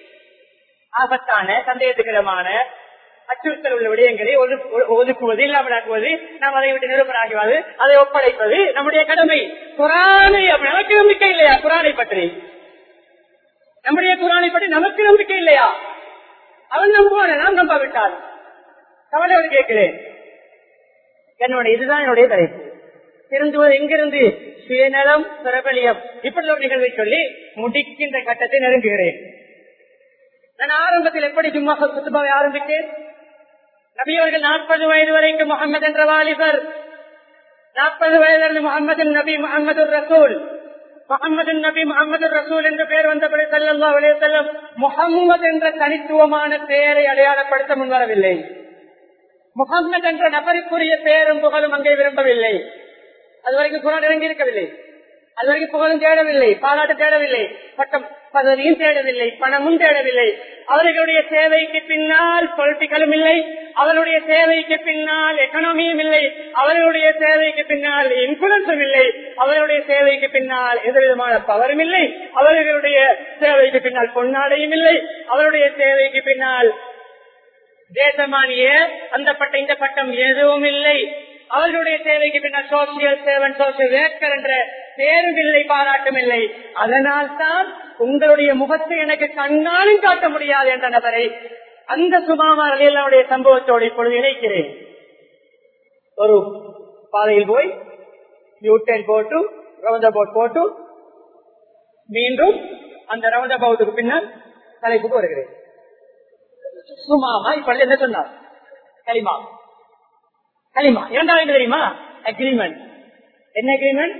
ஆபத்தான சந்தேகத்துக்கிடமான அச்சுறுத்தல் உள்ள விடயங்களை ஒது- ஒதுக்குவது இல்லாமலாக்குவது நாம் அதை விட்டு நிரூபராகுவது அதை ஒப்படைப்பது நம்முடைய கடமை குரானை அப்ப நமக்கு நம்பிக்கை இல்லையா குரானை பற்றி நம்முடைய குரானை பற்றி நமக்கு நம்பிக்கை இல்லையா அவன் நம்புவான நாம் நம்பாவிட்டால் கவலை கேட்கிறேன் என்னுடைய இதுதான் என்னுடைய தலைப்பு திருந்துவது எங்கிருந்து சுயநலம் பிரபலியம் இப்படி ஒரு நிகழ்வை சொல்லி முடிக்கின்ற கட்டத்தை நெருங்குகிறேன் நான் ஆரம்பத்தில் எப்படி ஜும்மா சுத்துபாவை ஆரம்பித்தேன் நபியவர்கள் நாற்பது வயது வரைக்கும் முகமது என்ற வாலிபர் நாற்பது வயதிலிருந்து முகமது நபி முகமது ரசூல் முகமது நபி முகமது ரசூல் என்ற பெயர் வந்தபடி செல்லல்லா விளைய செல்லும் முகம்மது என்ற தனித்துவமான பெயரை அடையாளப்படுத்த முன்வரவில்லை முகம்மது என்ற நபருக்குரிய பெயரும் புகழும் அங்கே விரும்பவில்லை அதுவரைக்கும் குரான் இறங்கி இருக்கவில்லை அதுவரைக்கும் புகழும் தேடவில்லை பாராட்டு தேடவில்லை பட்டம் பதவியும் தேடவில்லை பணமும் தேடவில்லை அவர்களுடைய சேவைக்கு பின்னால் பொலிட்டிக்கலும் இல்லை அவருடைய சேவைக்கு பின்னால் எக்கனாமியும் இல்லை அவர்களுடைய சேவைக்கு பின்னால் இன்ஃபுளுன்ஸும் இல்லை அவர்களுடைய சேவைக்கு பின்னால் எந்த விதமான பவரும் இல்லை அவர்களுடைய சேவைக்கு பின்னால் பொன்னாடையும் இல்லை அவருடைய சேவைக்கு பின்னால் தேசமானிய அந்த பட்டம் இந்த பட்டம் எதுவும் இல்லை அவர்களுடைய சேவைக்கு பின்னால் சோசியல் சேவன் சோசியல் வேக்கர் என்ற பேரும் இல்லை பாராட்டும் இல்லை அதனால் தான் உங்களுடைய முகத்தை எனக்கு கண்ணாலும் காட்ட முடியாது என்ற நபரை அந்த சுமாமார் அலியல்லாவுடைய சம்பவத்தோடு இப்பொழுது இணைக்கிறேன் ஒரு பாதையில் போய் யூட்டன் போட்டு ரவுண்ட் அபவுட் போட்டு மீண்டும் அந்த ரவுண்ட் அபவுட்டுக்கு பின்னால் தலைப்புக்கு வருகிறேன் சுமாமா இப்பொழுது என்ன சொன்னார் களிமா களிமா இரண்டாவது தெரியுமா அக்ரிமெண்ட் என்ன அக்ரிமெண்ட்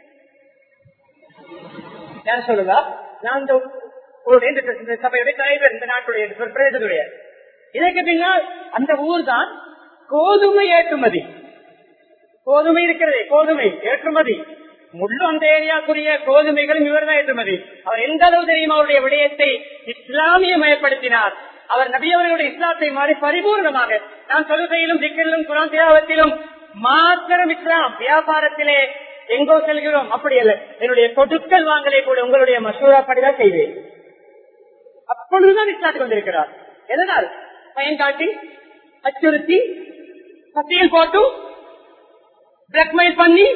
யார் சொல்லுதா நான் இந்த உங்களுடைய இந்த- இந்த சபையுடைய தலைவர் இந்த நாட்டுடைய இந்த பிரதேசத்துடைய இதற்கு பின்னால் அந்த ஊர் தான் கோதுமை ஏற்றுமதி கோதுமை இருக்கிறது கோதுமை ஏற்றுமதி முள்ளு அந்த ஏரியாக்குரிய கோதுமைகளும் இவர் தான் ஏற்றுமதி அவர் எந்த அளவு தெரியும் அவருடைய விடயத்தை இஸ்லாமியமயப்படுத்தினார் அவர் நபியவர்களுடைய இஸ்லாத்தை மாறி பரிபூர்ணமாக நான் தொழுகையிலும் திக்கிலும் குரான் தியாகத்திலும் மாத்திரம் இஸ்லாம் வியாபாரத்திலே எங்கோ செல்கிறோம் அப்படி அல்ல என்னுடைய கொடுக்கல் வாங்கலை கூட உங்களுடைய மசூரா படிதான் செய்வேன் அப்பொழுதுதான் இஸ்லாத்துக்கு வந்திருக்கிறார் எதனால் பயன் காட்டி அச்சுறுத்தி பத்தியில் போட்டு பிளாக்மெயில் பண்ணி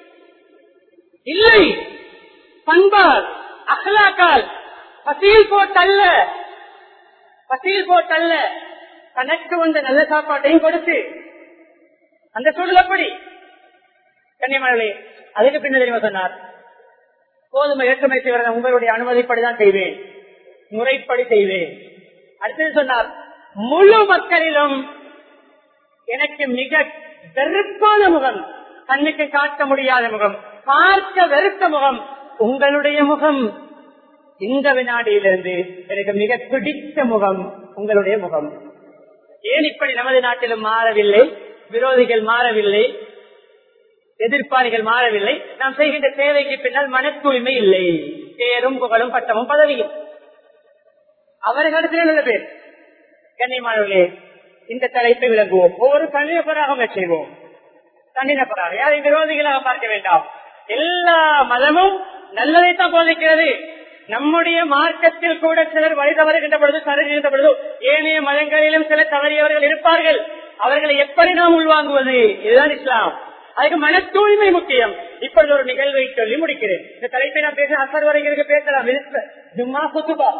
இல்லை பண்பால் அகலாக்கால் பசியில் போட்டல்ல பசியில் போட்டல்ல தனக்கு வந்த நல்ல சாப்பாட்டையும் கொடுத்து அந்த சூழல் அப்படி கன்னியமர்களே அதுக்கு பின்னர் தெரியுமா சொன்னார் கோதுமை ஏற்றுமதி செய்வதை உங்களுடைய அனுமதிப்படிதான் செய்வேன் முறைப்படி செய்வேன் அடுத்தது சொன்னார் முழு மக்களிலும் எனக்கு மிக வெறுப்பான முகம் கண்ணுக்கு காட்ட முடியாத முகம் பார்க்க வெறுத்த முகம் உங்களுடைய முகம் இந்த வினாடியிலிருந்து எனக்கு மிக பிடித்த முகம் உங்களுடைய முகம் ஏன் இப்படி நமது நாட்டிலும் மாறவில்லை விரோதிகள் மாறவில்லை எதிர்ப்பாளிகள் மாறவில்லை நாம் செய்கின்ற சேவைக்கு பின்னால் மன தூய்மை இல்லை பேரும் புகழும் பட்டமும் பதவியும் அவர்களிடத்திலே நல்ல பேர் கண்ணியமானவர்களே இந்த தலைப்பை விளங்குவோம் ஒவ்வொரு தனிநபராக செய்வோம் தனிநபராக யாரை விரோதிகளாக பார்க்க வேண்டாம் எல்லா மதமும் நல்லதைத்தான் போதிக்கிறது நம்முடைய மார்க்கத்தில் கூட சிலர் வழி தவறுகின்ற பொழுது தருகின்ற பொழுது ஏனைய மதங்களிலும் சில தவறியவர்கள் இருப்பார்கள் அவர்களை எப்படி நாம் உள்வாங்குவது இதுதான் இஸ்லாம் அதுக்கு மன தூய்மை முக்கியம் இப்பொழுது ஒரு நிகழ்வை சொல்லி முடிக்கிறேன் இந்த தலைப்பை நான் பேச அசர் வரைக்கும் பேசலாம் விருப்ப- ஜும்மா குத்துபா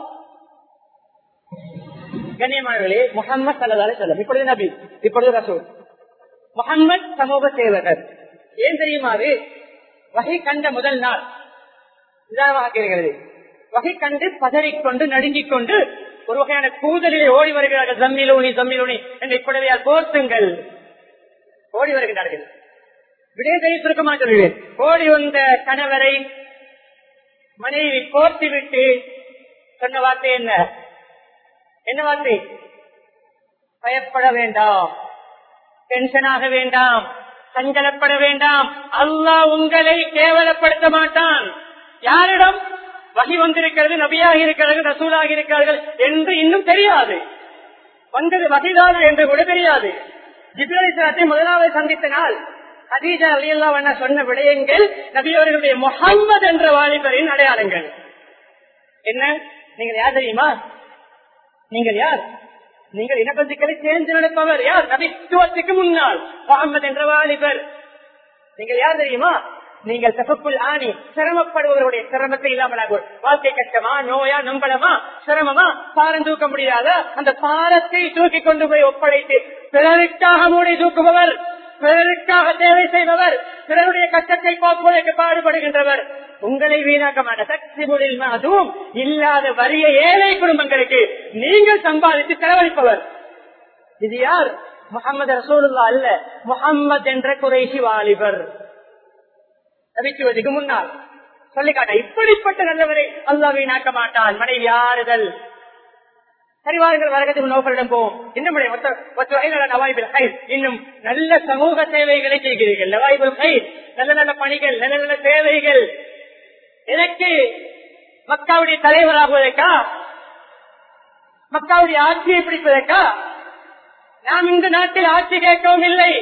கண்ணியமானவர்களே முகம்மது சல்லதாலே சொல்லம் இப்பொழுது நபி இப்பொழுது ரசூல் முகம்மது சமூக சேவகர் ஏன் தெரியுமா அது வகை கண்ட முதல் நாள் நிதானமாக இருக்கிறது வகை கண்டு பதறிக்கொண்டு நடுங்கிக் கொண்டு ஒரு வகையான கூதலிலே ஓடி வருகிறார்கள் ஜம்மிலூனி ஜம்மிலூனி என்று இப்படியால் போர்த்துங்கள் ஓடி வருகிறார்கள் விடயத்தை சுருக்கமாக சொல்கிறேன் ஓடி வந்த கணவரை மனைவி கோர்த்து விட்டு சொன்ன வார்த்தை என்ன என்ன வார்த்தை பயப்பட வேண்டாம் டென்ஷனாக வேண்டாம் சஞ்சலப்பட வேண்டாம் அல்லாஹ் உங்களை கேவலப்படுத்த மாட்டான் யாரிடம் வகி வந்திருக்கிறது நபியாக இருக்கிறது ரசூலாக இருக்கிறார்கள் என்று இன்னும் தெரியாது வந்தது வகைதானா என்று கூட தெரியாது ஜிப்ரலிசனத்தை முதலாவது சந்தித்த நாள் அதீஜா அலியல்லா சொன்ன விடயங்கள் நபியவர்களுடைய முகம்மது என்ற வாலிபரின் அடையாளங்கள் என்ன நீங்கள் யார் தெரியுமா நீங்கள் யார் நீங்கள் இனப்பந்திகளை சேர்ந்து நடப்பவர் யார் நபித்துவத்துக்கு முன்னால் முகமது என்ற வாலிபர் நீங்கள் யார் தெரியுமா நீங்கள் தகப்புள் ஆணி சிரமப்படுபவர்களுடைய சிரமத்தை இல்லாமல் ஆகுவோம் வாழ்க்கை கஷ்டமா நோயா நம்பளமா சிரமமா பாரம் தூக்க முடியாத அந்த பாரத்தை தூக்கி கொண்டு போய் ஒப்படைத்து பிறருக்காக மூடி தூக்குபவர் பிறருக்காக தேவை செய்பவர் பிறருடைய கஷ்டத்தை போக்குவதற்கு பாடுபடுகின்றவர் உங்களை வீணாக்க மாட்ட சக்தி முறையில் அதுவும் இல்லாத வறிய ஏழை குடும்பங்களுக்கு நீங்கள் சம்பாதித்து செலவழிப்பவர் இது யார் முகமது ரசூலுல்லா அல்ல முகம்மது என்ற குறைசி வாலிபர் தவிக்குவதற்கு முன்னால் சொல்லி காட்ட இப்படிப்பட்ட நல்லவரை அல்லாஹ் வீணாக்க மாட்டான் மனைவி ஆறுதல் சரிவார்கள் வரகத்துக்கு நோக்கரிடம் போவோம் இன்னும் நவாய்பில் ஹைர் இன்னும் நல்ல சமூக சேவைகளை செய்கிறீர்கள் நவாய்பில் ஹைர் நல்ல நல்ல பணிகள் நல்ல நல்ல சேவைகள் எனக்கு மக்காவுடைய தலைவராகுவதற்கா மக்காவுடைய ஆட்சியை பிடிப்பதற்கா நாம் இந்த நாட்டில் ஆட்சி கேட்கவும் இல்லை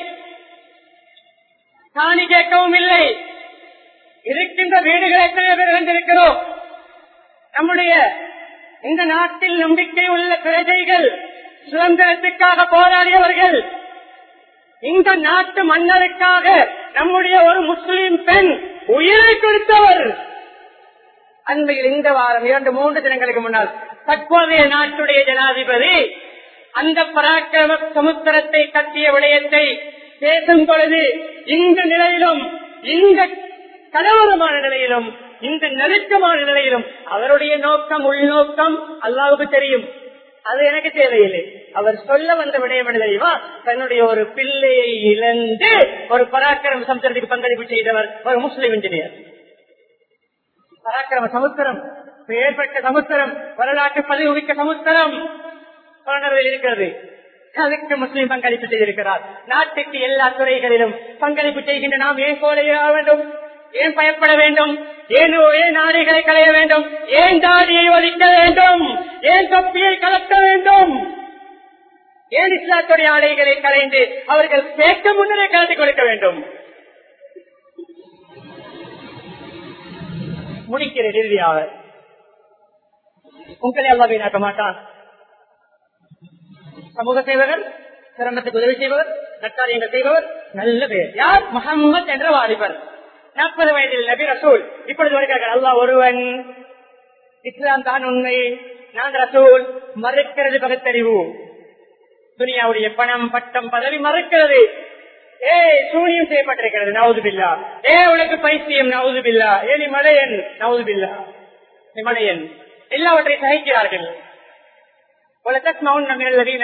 காணி கேட்கவும் இல்லை இருக்கின்ற வீடுகளை எத்தனை பேர் வந்திருக்கிறோம் நம்முடைய இந்த நாட்டில் நம்பிக்கை உள்ள பிரஜைகள் சுதந்திரத்துக்காக போராடியவர்கள் இந்த நாட்டு மன்னருக்காக நம்முடைய ஒரு முஸ்லிம் பெண் உயிரை கொடுத்தவர் அண்மையில் இந்த வாரம் இரண்டு மூன்று தினங்களுக்கு முன்னால் தற்போதைய நாட்டுடைய ஜனாதிபதி அந்த பராக்கிரம சமுத்திரத்தை கட்டிய விடயத்தை பேசும் பொழுது இந்த நிலையிலும் இந்த கலவரமான நிலையிலும் இந்த நெருக்கமான நிலையிலும் அவருடைய நோக்கம் உள்நோக்கம் அல்லாவுக்கு தெரியும் அது எனக்கு தேவையில்லை அவர் சொல்ல வந்த விடயம் என்ன தெரியுமா தன்னுடைய ஒரு பிள்ளையை இழந்து ஒரு பராக்கிரம சமுத்திரத்துக்கு பங்களிப்பு செய்தவர் ஒரு முஸ்லிம் இன்ஜினியர் பராக்கிரம சமுத்திரம் பெயர்பட்ட சமுத்திரம் வரலாற்று பதிவு மிக்க சமுத்திரம் புலனர்வில் இருக்கிறது அதுக்கு முஸ்லீம் பங்களிப்பு செய்திருக்கிறார் நாட்டுக்கு எல்லா துறைகளிலும் பங்களிப்பு செய்கின்ற நாம் ஏன் கோலையாக வேண்டும் ஏன் பயப்பட வேண்டும் ஏன் ஏன் நாடுகளை களைய வேண்டும் ஏன் தாடியை ஒழிக்க வேண்டும் ஏன் தொப்பியை கலக்க வேண்டும் ஏன் இஸ்லாத்துடைய ஆடைகளை கலைந்து அவர்கள் கேட்க முன்னரே கலந்து கொடுக்க வேண்டும் முடிக்கிற இறுதியாக உங்களை அல்லா வீணாக்க மாட்டான் சமூக சேவகர் சிரமத்துக்கு உதவி செய்பவர் நற்காரியங்கள் செய்பவர் நல்ல பேர் யார் முகம்மது என்ற வாலிபர் நாற்பது வயதில் நபி ரசூல் இப்பொழுது வருகிறார்கள் அல்லா ஒருவன் இஸ்லாம் தான் உண்மை நான் ரசூல் மறுக்கிறது பகுத்தறிவு துனியாவுடைய பணம் பட்டம் பதவி மறுக்கிறது ஏ சூனியம் செய்யப்பட்டிருக்கிறது நவுது பில்லா ஏ உனக்கு பைத்தியம் நவுது பில்லா ஏ நீ மலையன் நவுது பில்லா நீ மலையன் எல்லாவற்றையும் சகிக்கிறார்கள் ولتسمعن من الذين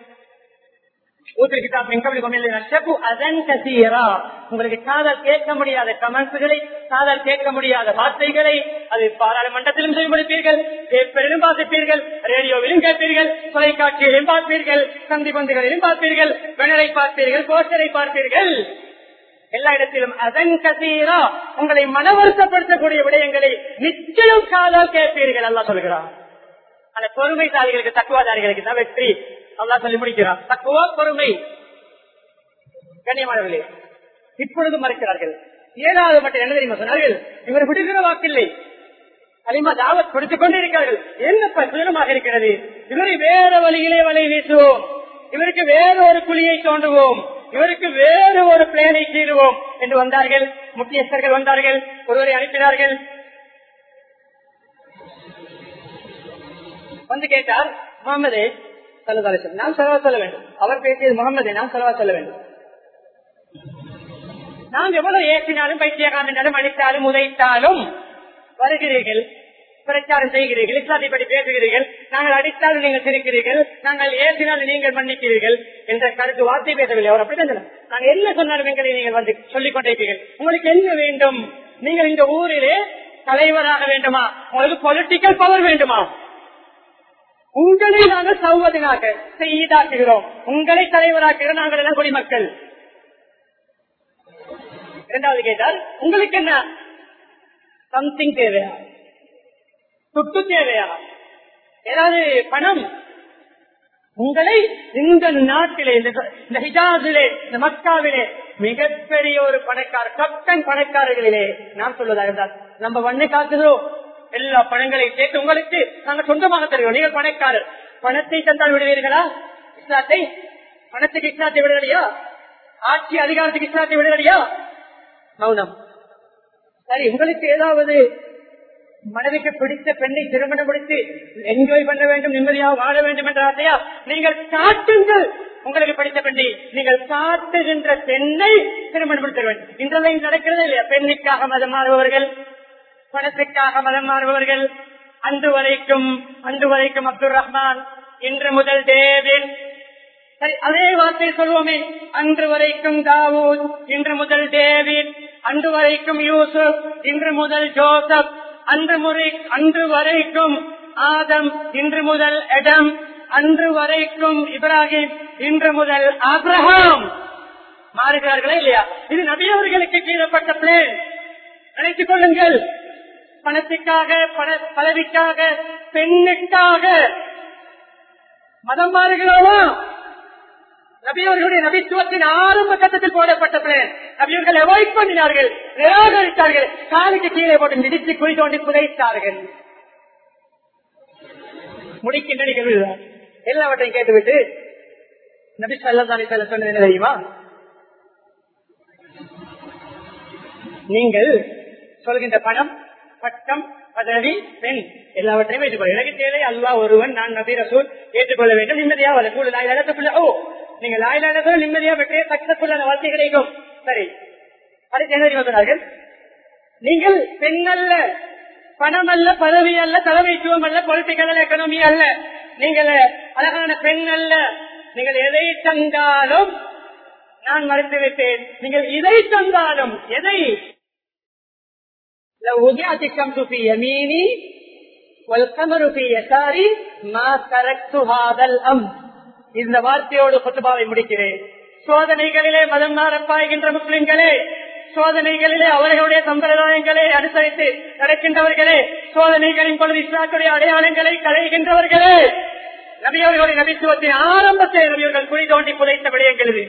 உங்களுக்கு காதல் கேட்க முடியாத கமெண்ட்ஸ்களை காதல் கேட்க முடியாத வார்த்தைகளை அது பாராளுமன்றத்திலும் செய்யப்படுப்பீர்கள் பேப்பரிலும் பார்த்திருப்பீர்கள் ரேடியோவிலும் கேட்பீர்கள் தொலைக்காட்சியிலும் பார்ப்பீர்கள் சந்தி பந்துகளிலும் பார்ப்பீர்கள் வெனரை பார்ப்பீர்கள் போஸ்டரை பார்ப்பீர்கள் எல்லா இடத்திலும் அதன் கசீரா உங்களை மனவருத்தப்படுத்தக்கூடிய விடயங்களை நிச்சயம் காதால் கேட்பீர்கள் அல்லா சொல்கிறார் அந்த பொறுமைசாலிகளுக்கு தக்குவாதாரிகளுக்கு தான் வெற்றி அல்லா சொல்லி முடிக்கிறார் தக்குவா பொறுமை கண்ணியமானவர்களே இப்பொழுது மறைக்கிறார்கள் ஏழாவது மட்டும் என்ன தெரியுமா சொன்னார்கள் இவர் விடுகிற வாக்கில்லை அதிகமா தாவத் கொடுத்துக் கொண்டிருக்கிறார்கள் என்ன பிரசுரமாக இருக்கிறது இவரை வேற வழியிலே வலை வீசுவோம் இவருக்கு வேற ஒரு குழியை தோண்டுவோம் இவருக்கு வேறு ஒரு பிளேனை சீருவோம் என்று வந்தார்கள் முக்கியஸ்தர்கள் வந்தார்கள் ஒருவரை அனுப்பினார்கள் வந்து கேட்டார் முகமது சல்லதாலிசன் நாம் செலவா சொல்ல வேண்டும் அவர் பேசியது முகமது நாம் செலவா சொல்ல வேண்டும் நாம் எவ்வளவு ஏற்றினாலும் பைத்தியகாரம் என்றாலும் அடித்தாலும் உதைத்தாலும் வருகிறீர்கள் பிரச்சாரம் செய்கிறீர்கள் இஸ்லாத்தை பற்றி பேசுகிறீர்கள் நாங்கள் அடித்தாலும் நீங்கள் சிரிக்கிறீர்கள் நாங்கள் ஏற்றினாலும் நீங்கள் மன்னிக்கிறீர்கள் என்ற கருத்து வார்த்தை பேசவில்லை அவர் அப்படிதான் சொன்னார். நாங்கள் என்ன சொன்னாலும் எங்களை நீங்கள் வந்து சொல்லிக் கொண்டிருப்பீர்கள் உங்களுக்கு என்ன வேண்டும் நீங்கள் இந்த ஊரிலே தலைவராக வேண்டுமா உங்களுக்கு பொலிட்டிக்கல் பவர் வேண்டுமா உங்களை நாங்கள் சௌவதனாக செய்தாக்குகிறோம் உங்களை தலைவராக்குகிறோம் நாங்கள் எல்லாம் குடிமக்கள் இரண்டாவது கேட்டால் உங்களுக்கு என்ன சம்திங் தேவையா துட்டு தேவையா ஏதாவது பணம் உங்களை இந்த நாட்டிலே இந்த- இந்த ஹிஜாஸிலே இந்த மக்காவிலே மிகப்பெரிய ஒரு பணக்கார கப்டன் பணக்காரர்களிலே நான் சொல்வதாக இருந்தால் நம்ம வண்ணை காக்குகிறோம் எல்லா பணங்களையும் சேர்த்து உங்களுக்கு நாங்க சொந்தமாக தருவோம் நீங்கள் பணக்காரர் பணத்தை தந்தால் விடுவீர்களா இஸ்லாத்தை பணத்துக்கு இஸ்லாத்தை விடுவதையா ஆட்சி அதிகாரத்துக்கு இஸ்லாத்தை விடுவதையா மௌனம் சரி உங்களுக்கு ஏதாவது மனதுக்கு பிடித்த பெண்ணை திருமணம் முடித்து என்ஜாய் பண்ண வேண்டும் நிம்மதியாக வாழ வேண்டும் என்ற ஆசையா நீங்கள் காட்டுங்கள் உங்களுக்கு பிடித்த பெண்ணை நீங்கள் காட்டுகின்ற பெண்ணை திருமணம் முடித்த வேண்டும் இன்றெல்லாம் நடக்கிறதே இல்லையா பெண்ணுக்காக மதம் மாறுபவர்கள் பணத்துக்காக மதம் மாறுபவர்கள் அன்று வரைக்கும் அன்று வரைக்கும் அப்துல் ரஹ்மான் இன்று முதல் டேவிட் சரி அதே வார்த்தை சொல்வோமே அன்று வரைக்கும் தாவூத் இன்று முதல் டேவிட் அன்று வரைக்கும் யூசுப் இன்று முதல் ஜோசப் அன்று முறை அன்று வரைக்கும் ஆதம் இன்று முதல் எடம் அன்று வரைக்கும் இப்ராஹிம் இன்று முதல் ஆப்ரஹாம் மாறுகிறார்களே இல்லையா இது நபியவர்களுக்கு கீழப்பட்ட பிளேன் நினைத்துக் கொள்ளுங்கள் பணத்துக்காக பண பதவிக்காக பெண்ணுக்காக மதம் மாறுகிறோமா நபியவர்களுடைய நபித்துவத்தின் ஆரம்ப கட்டத்தில் போடப்பட்ட பிளேன் நபியவர்கள் அவாய்ட் பண்ணினார்கள் நிராகரித்தார்கள் காலுக்கு கீழே போட்டு மிதித்து குழி தோண்டி புதைத்தார்கள் முடிக்கின்ற நிகழ்வு இதுதான். எல்லாவற்றையும் கேட்டுவிட்டு நபி சல்லாஹி சொல்ல சொன்னது என்ன தெரியுமா நீங்கள் சொல்கின்ற பணம் பட்டம் பதவி பெண் எல்லாவற்றையும் ஏற்றுக்கொள்ள எனக்கு தேவை அல்லா ஒருவன் நான் நபி ரசூல் ஏற்றுக்கொள்ள வேண்டும் நிம்மதியா வர கூட லாயிலாளத்துக்குள்ள ஓ நீங்க லாயிலாளர்கள் நிம்மதியா பெற்று சக்சஸ்ஃபுல்லான வாழ்க்கை கிடைக்கும் சரி அடுத்து என்ன தெரியுமா சொன்னார்கள் நீங்கள் பெண் அல்ல பணம் அல்ல பதவி அல்ல தலைமைத்துவம் அல்ல பொலிட்டிக்கல் எக்கனாமி அல்ல நீங்கள் அழகான பெண் அல்ல நீங்கள் எதை தந்தாலும் நான் மறுத்துவிட்டேன் நீங்கள் இதை தந்தாலும் எதை لو وضعت الشمس في يميني والقمر في يساري ما تركت هذا الامر இந்த வார்த்தையோடு குத்துபாவை முடிக்கிறேன் சோதனைகளிலே மதம் மாறப்பாய்கின்ற முஸ்லிம்களே சோதனைகளிலே அவர்களுடைய சம்பிரதாயங்களை அனுசரித்து நடக்கின்றவர்களே சோதனைகளின் பொழுது இஸ்லாத்துடைய அடையாளங்களை களைகின்றவர்களே நபியவர்களுடைய நபித்துவத்தின் ஆரம்பத்தை நபியவர்கள் குழி தோண்டி புதைத்த விடயங்கள் இது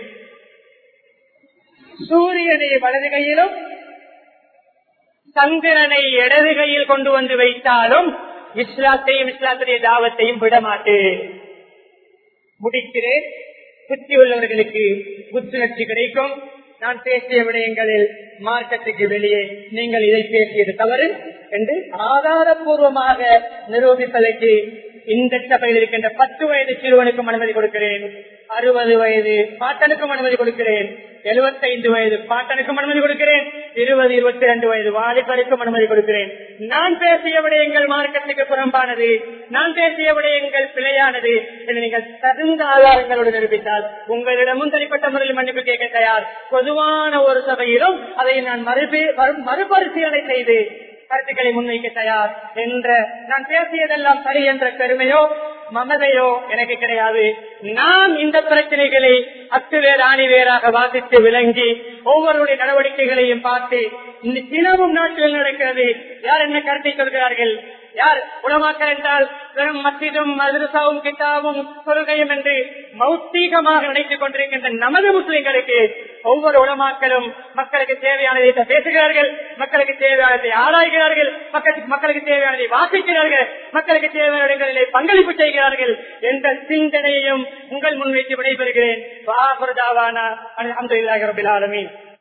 சூரியனை வலது கையிலும் சந்திரனை இடது கையில் கொண்டு வந்து வைத்தாலும் இஸ்லாத்தையும் இஸ்லாத்துடைய தாவத்தையும் விடமாட்டேன் முடிக்கிறேன் புத்தி உள்ளவர்களுக்கு புத்துணர்ச்சி கிடைக்கும் நான் பேசிய விடயங்களில் மார்க்கத்துக்கு வெளியே நீங்கள் இதை பேசியது தவறு என்று ஆதாரபூர்வமாக நிரூபிப்பதற்கு இந்த சபையில் இருக்கின்ற பத்து வயது சிறுவனுக்கும் அனுமதி கொடுக்கிறேன் அறுபது வயது பாட்டனுக்கும் அனுமதி கொடுக்கிறேன் எழுபத்தைந்து வயது பாட்டனுக்கும் அனுமதி கொடுக்கிறேன் இருபது இருபத்தி ரெண்டு வயது வாலிபருக்கும் அனுமதி கொடுக்கிறேன் நான் பேசிய விடயங்கள் மார்க்கத்துக்கு புறம்பானது நான் பேசிய விடயங்கள் பிழையானது என்று நீங்கள் தகுந்த ஆதாரங்களோடு நிரூபித்தால் உங்களிடமும் தனிப்பட்ட முறையில் மன்னிப்பு கேட்க தயார் பொதுவான ஒரு சபையிலும் அதை நான் மறுபே- மறு- மறுபரிசீலனை செய்து கருத்துக்களை முன்வைக்க தயார் என்ற நான் பேசியதெல்லாம் சரி என்ற பெருமையோ மமதையோ எனக்கு கிடையாது நான் இந்த பிரச்சனைகளை அத்துவேர் ஆணிவேராக வாசித்து விளங்கி ஒவ்வொருடைய நடவடிக்கைகளையும் பார்த்து இந்த தினமும் நாட்டில் நடக்கிறது யார் என்ன கருத்தை சொல்கிறார்கள் யார் உலமாக்கல் என்றால் வெறும் மசிதும் மதுரசாவும் கிட்டாவும் கொள்கையும் என்று மௌத்தீகமாக நினைத்துக் கொண்டிருக்கின்ற நமது முஸ்லிம்களுக்கு ஒவ்வொரு உலமாக்களும் மக்களுக்கு தேவையானதை பேசுகிறார்கள் மக்களுக்கு தேவையானதை ஆராய்கிறார்கள் மக்களுக்கு மக்களுக்கு தேவையானதை வாசிக்கிறார்கள் மக்களுக்கு தேவையான இடங்களிலே பங்களிப்பு செய்கிறார்கள் என்ற சிந்தனையையும் உங்கள் முன்வைத்து விடைபெறுகிறேன் வாபுரதாவானா அலமதுல்லாஹி ரபில் ஆலமீன்